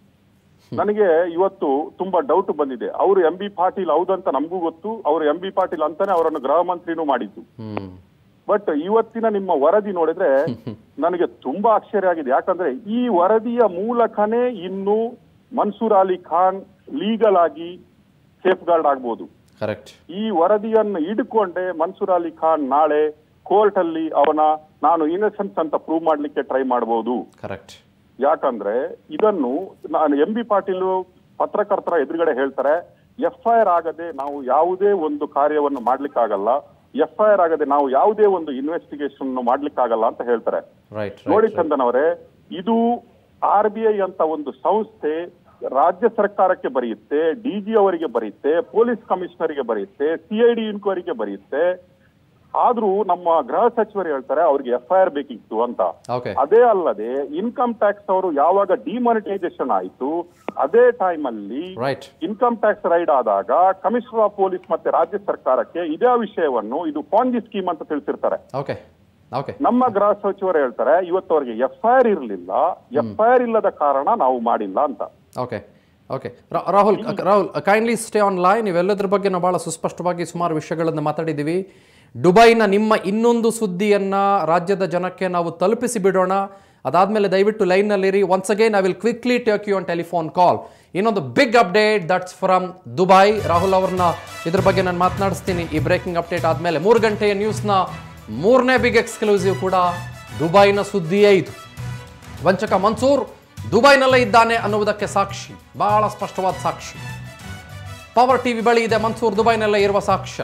ನನಗೆ ಇವತ್ತು ತುಂಬಾ ಡೌಟ್ ಬಂದಿದೆ ಅವರು ಎಂ ಬಿ ಪಾಟೀಲ್ ಹೌದಂತ ನಮಗೂ ಗೊತ್ತು ಅವರು ಎಂ ಬಿ ಪಾಟೀಲ್ ಅಂತಾನೆ ಅವರನ್ನು ಗೃಹ ಮಂತ್ರಿನೂ ಮಾಡಿದ್ದು ಹ್ಮ್ ಬಟ್ ಇವತ್ತಿನ ನಿಮ್ಮ ವರದಿ ನೋಡಿದ್ರೆ ನನಗೆ ತುಂಬಾ ಆಶ್ಚರ್ಯ ಆಗಿದೆ ಯಾಕಂದ್ರೆ ಈ ವರದಿಯ ಮೂಲಕನೇ ಇನ್ನು ಮನ್ಸೂರ್ ಅಲಿ ಖಾನ್ ಲೀಗಲ್ ಆಗಿ ಸೇಫ್ ಗಾರ್ಡ್ ಆಗ್ಬೋದು ಕರೆಕ್ಟ್ ಈ ವರದಿಯನ್ನು ಇಟ್ಕೊಂಡೆ ಮನ್ಸೂರ್ ಅಲಿ ಖಾನ್ ನಾಳೆ ಕೋರ್ಟ್ ಅಲ್ಲಿ ಅವನ ನಾನು ಇನ್ನಸೆನ್ಸ್ ಅಂತ ಪ್ರೂವ್ ಮಾಡ್ಲಿಕ್ಕೆ ಟ್ರೈ ಮಾಡಬಹುದು ಕರೆಕ್ಟ್ ಯಾಕಂದ್ರೆ ಇದನ್ನು ನಾನು ಎಂ ಬಿ ಪಾಟೀಲ್ ಪತ್ರಕರ್ತರ ಎದುರುಗಡೆ ಹೇಳ್ತಾರೆ ಎಫ್ ಐ ಆರ್ ಆಗದೆ ನಾವು ಯಾವುದೇ ಒಂದು ಕಾರ್ಯವನ್ನು ಮಾಡ್ಲಿಕ್ಕಾಗಲ್ಲ ಎಫ್ ಐ ಆರ್ ಆಗದೆ ನಾವು ಯಾವುದೇ ಒಂದು ಇನ್ವೆಸ್ಟಿಗೇಷನ್ ಮಾಡ್ಲಿಕ್ಕಾಗಲ್ಲ ಅಂತ ಹೇಳ್ತಾರೆ ರೈಟ್ ನೋಡಿ ಚಂದನ್ ಅವರೇ ಇದು ಆರ್ ಬಿ ಐ ಅಂತ ಒಂದು ಸಂಸ್ಥೆ ರಾಜ್ಯ ಸರ್ಕಾರಕ್ಕೆ ಬರೆಯುತ್ತೆ ಡಿಜಿ ಅವರಿಗೆ ಬರೆಯುತ್ತೆ ಪೊಲೀಸ್ ಕಮಿಷನರ್ಗೆ ಬರೆಯುತ್ತೆ ಸಿಐಡಿ ಇನ್ಕ್ವೈರಿಗೆ ಬರೆಯುತ್ತೆ ಆದ್ರೂ ನಮ್ಮ ಗೃಹ ಸಚಿವರು ಹೇಳ್ತಾರೆ ಅವ್ರಿಗೆ ಎಫ್ ಐ ಆರ್ ಬೇಕಿತ್ತು ಅಂತ ಓಕೆ ಅದೇ ಅಲ್ಲದೆ ಇನ್ಕಮ್ ಟ್ಯಾಕ್ಸ್ ಅವರು ಯಾವಾಗ ಡಿಮಾನಿಟೈಸೇಷನ್ ಆಯಿತು ಅದೇ ಟೈಮ್ ಅಲ್ಲಿ ರೈಟ್ ಇನ್ಕಮ್ ಟ್ಯಾಕ್ಸ್ ರೈಡ್ ಆದಾಗ ಕಮಿಷನರ್ ಆಫ್ ಪೊಲೀಸ್ ಮತ್ತೆ ರಾಜ್ಯ ಸರ್ಕಾರಕ್ಕೆ ಇದೇ ವಿಷಯವನ್ನು ಇದು ಪಾಂಜಿ ಸ್ಕೀಮ್ ಅಂತ ತಿಳಿಸಿರ್ತಾರೆ ಓಕೆ ಓಕೆ ನಮ್ಮ ಗೃಹ ಸಚಿವರು ಹೇಳ್ತಾರೆ ಇವತ್ತು ಅವರಿಗೆ ಎಫ್ ಐ ಆರ್ ಇರಲಿಲ್ಲ ಎಫ್ ಐ ಆರ್ ಇಲ್ಲದ ಕಾರಣ ನಾವು ಮಾಡಿಲ್ಲ ಅಂತ okay okay Rahul Rahul kindly stay on line ಇವೆಲ್ಲದ್ರ ಬಗ್ಗೆ ನಾವು ಭಾಳ ಸುಸ್ಪಷ್ಟವಾಗಿ ಸುಮಾರು ವಿಷಯಗಳನ್ನು ಮಾತಾಡಿದ್ದೀವಿ ದುಬೈನ ನಿಮ್ಮ ಇನ್ನೊಂದು ಸುದ್ದಿಯನ್ನು ರಾಜ್ಯದ ಜನಕ್ಕೆ ನಾವು ತಲುಪಿಸಿ ಬಿಡೋಣ ಅದಾದಮೇಲೆ ದಯವಿಟ್ಟು ಲೈನ್ನಲ್ಲಿರಿ once again I will quickly take you on telephone call ಇನ್ನೊಂದು big update that's from Dubai Rahul ಅವ್ರನ್ನ ಇದ್ರ ಬಗ್ಗೆ ನಾನು ಮಾತನಾಡಿಸ್ತೀನಿ ಈ ಬ್ರೇಕಿಂಗ್ ಅಪ್ಡೇಟ್ ಆದಮೇಲೆ ಮೂರು ಗಂಟೆಯ ನ್ಯೂಸ್ನ ಮೂರನೇ ಬಿಗ್ ಎಕ್ಸ್ಕ್ಲೂಸಿವ್ ಕೂಡ ದುಬೈನ ಸುದ್ದಿಯೇ ಇದು ವಂಚಕ ಮನ್ಸೂರ್ ದುಬೈನಲ್ಲೇ ಇದ್ದಾನೆ ಅನ್ನುವುದಕ್ಕೆ ಸಾಕ್ಷಿ ಬಹಳ ಸ್ಪಷ್ಟವಾದ ಸಾಕ್ಷಿ ಪವರ್ ಟಿವಿ ಬಳಿ ಇದೆ ಮನ್ಸೂರ್ ದುಬೈನಲ್ಲೇ ಇರುವ ಸಾಕ್ಷ್ಯ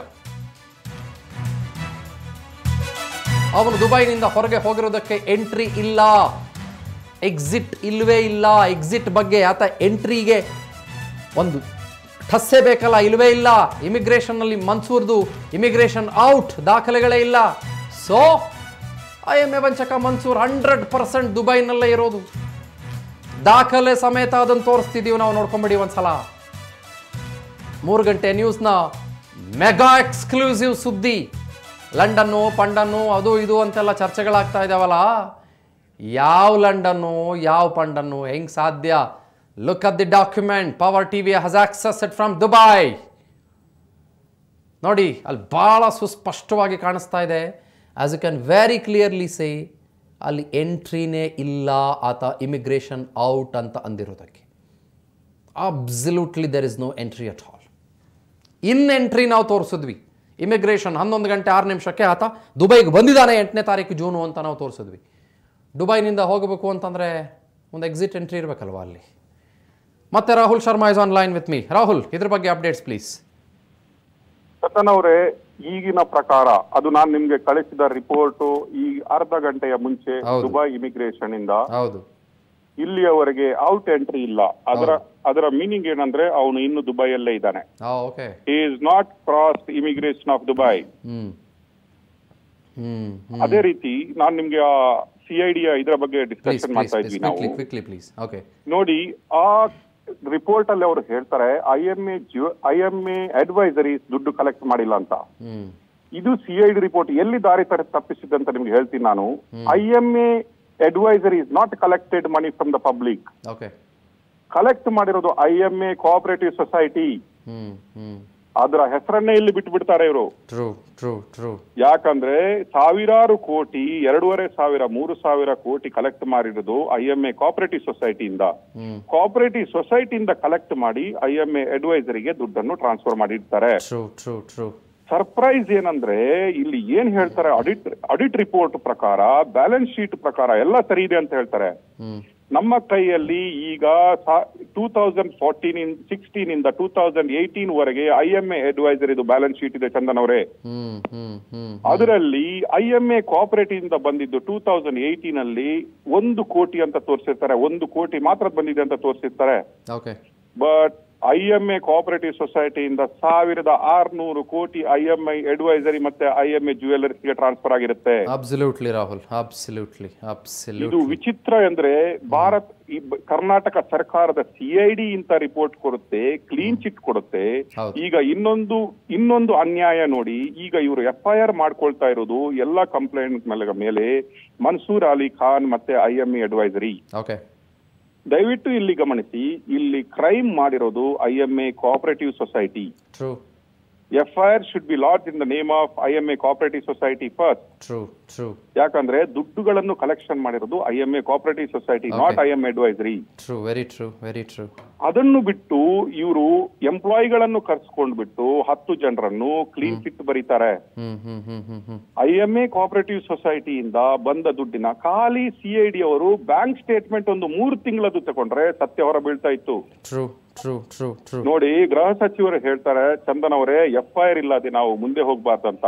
ಅವನು ದುಬೈನಿಂದ ಹೊರಗೆ ಹೋಗಿರೋದಕ್ಕೆ ಎಂಟ್ರಿ ಇಲ್ಲ ಎಕ್ಸಿಟ್ ಇಲ್ವೇ ಇಲ್ಲ ಎಕ್ಸಿಟ್ ಬಗ್ಗೆ ಆತ ಎಂಟ್ರಿಗೆ ಒಂದು ಠಸ್ಸೆ ಬೇಕಲ್ಲ ಇಲ್ವೇ ಇಲ್ಲ ಇಮಿಗ್ರೇಷನ್ನಲ್ಲಿ ಮನ್ಸೂರ್ದು ಇಮಿಗ್ರೇಷನ್ ಔಟ್ ದಾಖಲೆಗಳೇ ಇಲ್ಲ ಸೊ ಐ ಎಮ್ ಎ ವಂಚಕ ಮನ್ಸೂರ್ ಹಂಡ್ರೆಡ್ ಪರ್ಸೆಂಟ್ ದುಬೈನಲ್ಲೇ ಇರೋದು ದಾಖಲೆ ಸಮೇತ ಅದನ್ನು ತೋರಿಸ್ತಿದ್ದೀವಿ ನಾವು ನೋಡ್ಕೊಂಬಿಡಿ ಒಂದ್ಸಲ ಮೂರು ಗಂಟೆ ನ್ಯೂಸ್ನ ಮೆಗಾ ಎಕ್ಸ್ಕ್ಲೂಸಿವ್ ಸುದ್ದಿ ಲಂಡನ್ನು ಪಂಡನ್ನು ಅದು ಇದು ಅಂತೆಲ್ಲ ಚರ್ಚೆಗಳಾಗ್ತಾ ಇದಾವಲ್ಲ ಯಾವ ಲಂಡನ್ನು ಯಾವ ಪಂಡನ್ನು ಹೆಂಗ್ ಸಾಧ್ಯ look at the document power TV has access it from Dubai ನೋಡಿ ಅಲ್ಲಿ ಭಾಳ ಸುಸ್ಪಷ್ಟವಾಗಿ ಕಾಣಿಸ್ತಾ ಇದೆ as you can very clearly say ಅಲ್ಲಿ ಎಂಟ್ರಿನೇ ಇಲ್ಲ ಆತ ಇಮಿಗ್ರೇಷನ್ ಔಟ್ ಅಂತ ಅಂದಿರೋದಕ್ಕೆ absolutely there is no entry at all in entry ನಾವು ತೋರಿಸಿದ್ವಿ ಇಮಿಗ್ರೇಷನ್ ಹನ್ನೊಂದು ಗಂಟೆ ಆರು ನಿಮಿಷಕ್ಕೆ ಆತ ದುಬೈಗೆ ಬಂದಿದ್ದಾನೆ ಎಂಟನೇ ತಾರೀಕು ಜೂನು ಅಂತ ನಾವು ತೋರಿಸಿದ್ವಿ ದುಬೈನಿಂದ ಹೋಗಬೇಕು ಅಂತಂದರೆ ಒಂದು ಎಕ್ಸಿಟ್ ಎಂಟ್ರಿ ಇರಬೇಕಲ್ವಾ ಅಲ್ಲಿ ಮತ್ತೆ Rahul Sharma is on line with me Rahul ಇದ್ರ ಬಗ್ಗೆ ಅಪ್ಡೇಟ್ಸ್ ಪ್ಲೀಸ್ ಸತನ್ ಅವರೇ ಈಗಿನ ಪ್ರಕಾರ ಅದು ನಾನು ನಿಮ್ಗೆ ಕಳಿಸಿದ ರಿಪೋರ್ಟ್ ಈ ಅರ್ಧ ಗಂಟೆಯ ಮುಂಚೆ ಹೌದು. ದುಬೈ ಇಮಿಗ್ರೇಷನ್ ಇಂದ ಹೌದು ಇಲ್ಲಿಯವರೆಗೆ ಔಟ್ ಎಂಟ್ರಿ ಇಲ್ಲ ಅದರ ಅದರ ಮೀನಿಂಗ್ ಏನಂದ್ರೆ ಅವನು ಇನ್ನು ದುಬೈಯಲ್ಲೇ ಇದ್ದಾನೆ ಹಾಂ okay is not cross immigration of Dubai ಹ್ಞೂ ಹ್ಞೂ ಅದೇ ರೀತಿ ನಾನು ನಿಮ್ಗೆ ಆ ಸಿ ಐ ಡಿಯ ಇದರ ಬಗ್ಗೆ ಪ್ಲೀಸ್ ಡಿಸ್ಕಷನ್ ಪ್ಲೀಸ್ ಮಾಡ್ತಾ ಪ್ಲೀಸ್ ಇದ್ವಿ ನಾವು ಕ್ವಿಕ್ಲಿ ಕ್ವಿಕ್ಲಿ ಪ್ಲೀಸ್ ಓಕೆ ನೋಡಿ ಆ ರಿಪೋರ್ಟ್ ಅಲ್ಲಿ ಅವರು ಹೇಳ್ತಾರೆ I M A I M A advisories ದುಡ್ಡು ಕಲೆಕ್ಟ್ ಮಾಡಿಲ್ಲ ಅಂತ ಹ್ಞೂ ಇದು ಸಿ ಐ ಡಿ ರಿಪೋರ್ಟ್ ಎಲ್ಲಿ ದಾರಿ ತರ ತಪ್ಪಿಸಿದೆ ಅಂತ ನಿಮ್ಗೆ ಹೇಳ್ತೀನಿ ನಾನು I M A advisory is not collected money from the public okay collect ಮಾಡಿರೋದು I M A cooperative society ಹ್ಞೂ ಹ್ಞೂ ಅದರ ಹೆಸರನ್ನೇ ಇಲ್ಲಿ ಬಿಟ್ಟು ಬಿಡ್ತಾರೆ ಇವರು ಟ್ರೂ ಟ್ರೂ ಟ್ರೂ ಯಾಕಂದ್ರೆ ಸಾವಿರಾರು ಕೋಟಿ ಎರಡೂವರೆ ಸಾವಿರ ಮೂರು ಸಾವಿರ ಕೋಟಿ ಕಲೆಕ್ಟ್ ಮಾಡಿರೋದು ಐ ಎಂ ಎ ಕೋಆಪರೇಟಿವ್ ಸೊಸೈಟಿಯಿಂದ ಹ್ಞೂ ಕೋಆಪರೇಟಿವ್ ಸೊಸೈಟಿಯಿಂದ ಕಲೆಕ್ಟ್ ಮಾಡಿ ಐ ಎಂ ಎ ಅಡ್ವೈಸರಿಗೆ ದುಡ್ಡನ್ನು ಟ್ರಾನ್ಸ್ಫರ್ ಮಾಡಿರ್ತಾರೆ ಟ್ರೂ ಟ್ರೂ ಟ್ರೂ ಸರ್ಪ್ರೈಸ್ ಏನಂದ್ರೆ ಇಲ್ಲಿ ಏನ್ ಹೇಳ್ತಾರೆ ಆಡಿಟ್ ಆಡಿಟ್ ರಿಪೋರ್ಟ್ ಪ್ರಕಾರ ಬ್ಯಾಲೆನ್ಸ್ ಶೀಟ್ ಪ್ರಕಾರ ಎಲ್ಲ ಸರಿ ಇದೆ ಅಂತ ಹೇಳ್ತಾರೆ ಹ್ಞೂ ನಮ್ಮ ಕೈಯಲ್ಲಿ ಈಗ two thousand fourteen in sixteen ಇಂದ ಟೂ ತೌಸಂಡ್ ಏಯ್ಟೀನ್ ವರೆಗೆ ಐ ಎಂ ಎ ಅಡ್ವೈಸರ್ ಇದು ಬ್ಯಾಲೆನ್ಸ್ ಶೀಟ್ ಇದೆ ಚಂದನ್ ಅವರೇ ಹ್ಞೂ ಹ್ಞೂ ಹ್ಞೂ ಅದರಲ್ಲಿ ಐ ಎಂ ಎ ಕೋಆಪರೇಟಿವ್ ಇಂದ ಬಂದಿದ್ದು ಟೂ ತೌಸಂಡ್ ಏಯ್ಟೀನ್ ಅಲ್ಲಿ ಒಂದು ಕೋಟಿ ಅಂತ ತೋರಿಸಿರ್ತಾರೆ ಒಂದು ಕೋಟಿ ಮಾತ್ರ ಬಂದಿದೆ ಅಂತ ತೋರಿಸಿರ್ತಾರೆ okay but I M A cooperative ಸೊಸೈಟಿಯಿಂದ ಸಾವಿರದ ಆರ್ನೂರು ಕೋಟಿ ಐ ಎಂ ಐ ಅಡ್ವೈಸರಿ ಮತ್ತೆ ಐ ಎಂ ಎ ಗೆ ಟ್ರಾನ್ಸ್ಫರ್ ಆಗಿರುತ್ತೆ ಅಬ್ಸಲ್ಯೂಟ್ಲಿ ರಾಹುಲ್ ಅಬ್ಸಲ್ಯೂಟ್ಲಿ ಇದು ಅಬ್ಸಲ್ಯೂಟ್ ವಿಚಿತ್ರ ಅಂದ್ರೆ ಭಾರತ್ ಈ ಬ- ಕರ್ನಾಟಕ ಸರ್ಕಾರದ ಸಿಐಡಿ ಇಂತ ರಿಪೋರ್ಟ್ ಕೊಡುತ್ತೆ ಕ್ಲೀನ್ ಚಿಟ್ ಕೊಡುತ್ತೆ ಹೌದು. ಈಗ ಇನ್ನೊಂದು ಇನ್ನೊಂದು ಅನ್ಯಾಯ ನೋಡಿ ಈಗ ಇವರು ಎಫ್ ಐ ಆರ್ ಮಾಡ್ಕೊಳ್ತಾ ಇರೋದು ಎಲ್ಲಾ ಕಂಪ್ಲೇಂಟ್ ಮೇಲೆ ಮೇಲೆ ಮನ್ಸೂರ್ ಅಲಿ ಖಾನ್ ಮತ್ತೆ I M A advisory okay ದಯವಿಟ್ಟು ಇಲ್ಲಿ ಗಮನಿಸಿ ಇಲ್ಲಿ ಕ್ರೈಮ್ ಮಾಡಿರೋದು I M A cooperative society true F I R should be lot in the name of I M A cooperative society first true true ಯಾಕಂದ್ರೆ ದುಡ್ಡುಗಳನ್ನು ಕಲೆಕ್ಷನ್ ಮಾಡಿರೋದು I M A cooperative society Okay. Not I M advisory true very true very true ಅದನ್ನು ಬಿಟ್ಟು ಇವರು ಎಂಪ್ಲಾಯಿಗಳನ್ನು ಕರ್ಸ್ಕೊಂಡ್ಬಿಟ್ಟು ಹತ್ತು ಜನರನ್ನು clean chit ಬರೀತಾರೆ ಹ್ಞೂ ಹ್ಞೂ ಹ್ಞೂ ಹ್ಞೂ ಹ್ಞೂ ಐ ಎಂ ಎ ಕೋಆಪರೇಟಿವ್ ಸೊಸೈಟಿಯಿಂದ ಬಂದ ದುಡ್ಡಿನ ಖಾಲಿ ಸಿಐಡಿ ಅವರು ಬ್ಯಾಂಕ್ ಸ್ಟೇಟ್ಮೆಂಟ್ ಒಂದು ಮೂರು ತಿಂಗಳದ್ದು ತಗೊಂಡ್ರೆ ಸತ್ಯ ಹೊರ ಬೀಳ್ತಾ ಇತ್ತು ಟ್ರೂ ಟ್ರೂ ಟ್ರೂ ಟ್ರೂ ನೋಡಿ ಗೃಹ ಸಚಿವರು ಹೇಳ್ತಾರೆ ಚಂದನ್ ಅವರೇ ಎಫ್ ಐ ಆರ್ ಇಲ್ಲದೆ ನಾವು ಮುಂದೆ ಹೋಗ್ಬಾರ್ದಂತ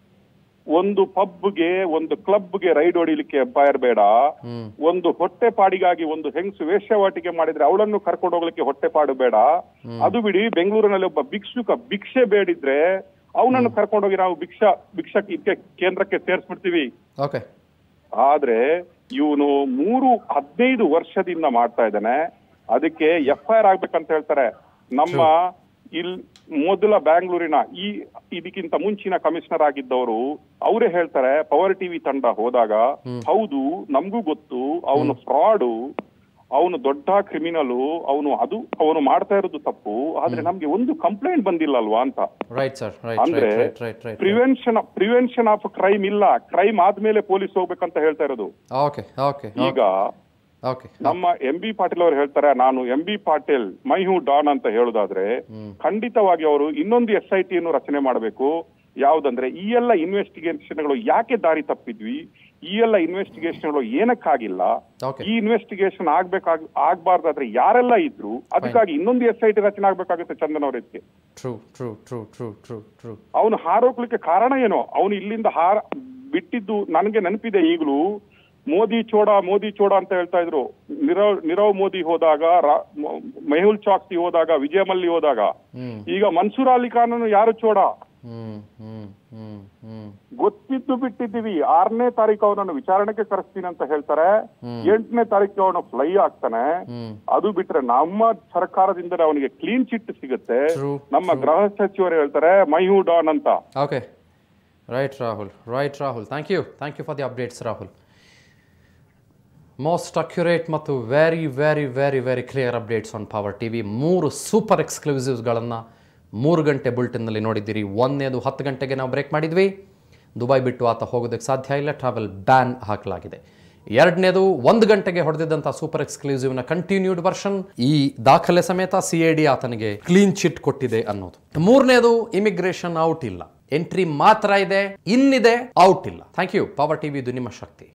ಒಂದು ಪಬ್ಗೆ ಒಂದು ಕ್ಲಬ್ಗೆ ರೈಡ್ ಹೊಡಿಲಿಕ್ಕೆ ಎಫ್ ಐ ಆರ್ ಬೇಡ ಹ್ಮ್. ಒಂದು ಹೊಟ್ಟೆ ಪಾಡಿಗಾಗಿ ಒಂದು ಹೆಂಗಸು ವೇಶ್ಯಾವಾಟಿಕೆ ಮಾಡಿದ್ರೆ ಅವಳನ್ನು ಕರ್ಕೊಂಡು ಹೋಗ್ಲಿಕ್ಕೆ ಹೊಟ್ಟೆ ಪಾಡು ಬೇಡ ಅದು ಬಿಡಿ ಬೆಂಗಳೂರಿನಲ್ಲಿ ಒಬ್ಬ ಭಿಕ್ಷುಕ ಭಿಕ್ಷೆ ಬೇಡಿದ್ರೆ ಅವನನ್ನು ಕರ್ಕೊಂಡೋಗಿ ನಾವು ಭಿಕ್ಷಾ ಭಿಕ್ಷಾ ಇದಕ್ಕೆ ಕೇಂದ್ರಕ್ಕೆ ಸೇರಿಸ್ಬಿಡ್ತೀವಿ ಓಕೆ ಆದ್ರೆ ಇವನು ಮೂರು ಹದಿನೈದು ವರ್ಷದಿಂದ ಮಾಡ್ತಾ ಇದ್ದಾನೆ ಅದಕ್ಕೆ ಎಫ್ ಐ ಆರ್ ಆಗ್ಬೇಕಂತ ಹೇಳ್ತಾರೆ ನಮ್ಮ ಇಲ್ ಮೊದಲ ಬ್ಯಾಂಗ್ಳೂರಿನ ಈ ಇದಕ್ಕಿಂತ ಮುಂಚಿನ ಕಮಿಷನರ್ ಆಗಿದ್ದವರು ಅವರೇ ಹೇಳ್ತಾರೆ ಪವರ್ ಟಿವಿ ತಂಡ ಹೋದಾಗ ಹೌದು ನಮಗೂ ಗೊತ್ತು ಅವನು ಫ್ರಾಡು ಅವನು ದೊಡ್ಡ ಕ್ರಿಮಿನಲು ಅವನು ಅದು ಅವನು ಮಾಡ್ತಾ ಇರೋದು ತಪ್ಪು ಆದ್ರೆ ನಮ್ಗೆ ಒಂದು ಕಂಪ್ಲೇಂಟ್ ಬಂದಿಲ್ಲ ಅಲ್ವಾ ಅಂತ ರೈಟ್ ಸರ್ ರೈಟ್ ಅಂದ್ರೆ right right right prevention prevention of crime ಇಲ್ಲ ಕ್ರೈಮ್ ಆದ್ಮೇಲೆ ಪೊಲೀಸ್ ಹೋಗ್ಬೇಕಂತ ಹೇಳ್ತಾ ಇರೋದು ಓಕೆ ಓಕೆ ಈಗ ಓಕೆ ನಮ್ಮ ಎಂ ಬಿ ಪಾಟೀಲ್ ಅವರು ಹೇಳ್ತಾರೆ ನಾನು ಎಂ ಬಿ ಪಾಟೀಲ್ ಮೈ ಹೂ ಡಾನ್ ಅಂತ ಹೇಳೋದಾದ್ರೆ ಖಂಡಿತವಾಗಿ ಅವರು ಇನ್ನೊಂದು ಎಸ್ ಐ ಟಿಯನ್ನು ರಚನೆ ಮಾಡಬೇಕು ಯಾವ್ದಂದ್ರೆ ಈ ಎಲ್ಲ ಇನ್ವೆಸ್ಟಿಗೇಷನ್ಗಳು ಯಾಕೆ ದಾರಿ ತಪ್ಪಿದ್ವಿ ಈ ಎಲ್ಲ ಇನ್ವೆಸ್ಟಿಗೇಷನ್ಗಳು ಏನಕ್ಕಾಗಿಲ್ಲ ಓಕೆ ಈ ಇನ್ವೆಸ್ಟಿಗೇಷನ್ ಆಗ್ಬೇಕಾಗ್ ಆಗ್ಬಾರ್ದಾದ್ರೆ ಯಾರೆಲ್ಲ ಇದ್ರು ಅದಕ್ಕಾಗಿ ಇನ್ನೊಂದು ಎಸ್ ಐ ಟಿ ರಚನೆ ಆಗ್ಬೇಕಾಗುತ್ತೆ ಚಂದನ್ ಅವ್ರ ಇದಕ್ಕೆ true true true true true true ಅವನು ಹಾರೋಗ್ಲಿಕ್ಕೆ ಕಾರಣ ಏನೋ ಅವನು ಇಲ್ಲಿಂದ ಹಾರ ಬಿಟ್ಟಿದ್ದು ನನಗೆ ನೆನಪಿದೆ ಈಗಲೂ ಮೋದಿ ಚೋಡ ಮೋದಿ ಚೋಡ ಅಂತ ಹೇಳ್ತಾ ಇದ್ರು ನಿರವ್ ನಿರವ್ ಮೋದಿ ಹೋದಾಗ ರಾ- ಮ- ಮೆಹುಲ್ ಚಾಕ್ಸಿ ಹೋದಾಗ ವಿಜಯ ಮಲ್ಲಿ ಹೋದಾಗ ಹ್ಮ್ ಈಗ ಮನ್ಸೂರ್ ಅಲಿ ಖಾನ್ ಯಾರು ಚೋಡ ಹ್ಮ್ ಹ್ಮ್ ಹ್ಮ್ ಹ್ಮ್ ಗೊತ್ತಿದ್ದು ಬಿಟ್ಟಿದ್ದೀವಿ ಆರನೇ ತಾರೀಕು ಅವನನ್ನು ವಿಚಾರಣೆಗೆ ಕರೆಸ್ತೀನಿ ಅಂತ ಹೇಳ್ತಾರೆ ಎಂಟನೇ ತಾರೀಕು ಅವನು ಫ್ಲೈ ಆಗ್ತಾನೆ ಹ್ಮ್ ಅದು ಬಿಟ್ರೆ ನಮ್ಮ ಸರ್ಕಾರದಿಂದ ಅವನಿಗೆ ಕ್ಲೀನ್ ಚಿಟ್ ಸಿಗುತ್ತೆ True, ನಮ್ಮ ಗೃಹ ಸಚಿವರು ಹೇಳ್ತಾರೆ ಮೈಹೂ ಡಾನ್ ಅಂತ okay right Rahul right Rahul thank you thank you for the updates Rahul most accurate ಮತ್ತು very very very very clear updates on power T V ಮೂರು ಸೂಪರ್ ಎಕ್ಸ್ಕ್ಲೂಸಿವ್ಸ್ಗಳನ್ನು ಮೂರು ಗಂಟೆ ಬುಲ್ಟಿನ್ನಲ್ಲಿ ನೋಡಿದ್ದೀರಿ ಒಂದನೇದು ಹತ್ತು ಗಂಟೆಗೆ ನಾವು ಬ್ರೇಕ್ ಮಾಡಿದ್ವಿ ದುಬೈ ಬಿಟ್ಟು ಆತ ಹೋಗೋದಕ್ಕೆ ಸಾಧ್ಯ ಇಲ್ಲ ಟ್ರಾವೆಲ್ ಬ್ಯಾನ್ ಹಾಕಲಾಗಿದೆ ಎರಡನೇದು ಒಂದು ಗಂಟೆಗೆ ಹೊಡೆದಿದ್ದಂಥ ಸೂಪರ್ ಎಕ್ಸ್ಕ್ಲೂಸಿವ್ನ ಕಂಟಿನ್ಯೂಡ್ ವರ್ಷನ್ ಈ ದಾಖಲೆ ಸಮೇತ ಸಿ ಐ ಡಿ ಆತನಿಗೆ ಕ್ಲೀನ್ ಚಿಟ್ ಕೊಟ್ಟಿದೆ ಅನ್ನೋದು ಮೂರನೇದು ಇಮಿಗ್ರೇಷನ್ ಔಟ್ ಇಲ್ಲ ಎಂಟ್ರಿ ಮಾತ್ರ ಇದೆ ಇನ್ನಿದೆ ಔಟ್ ಇಲ್ಲ ಥ್ಯಾಂಕ್ ಯು ಪವರ್ ಟಿವಿ ಇದು ನಿಮ್ಮ ಶಕ್ತಿ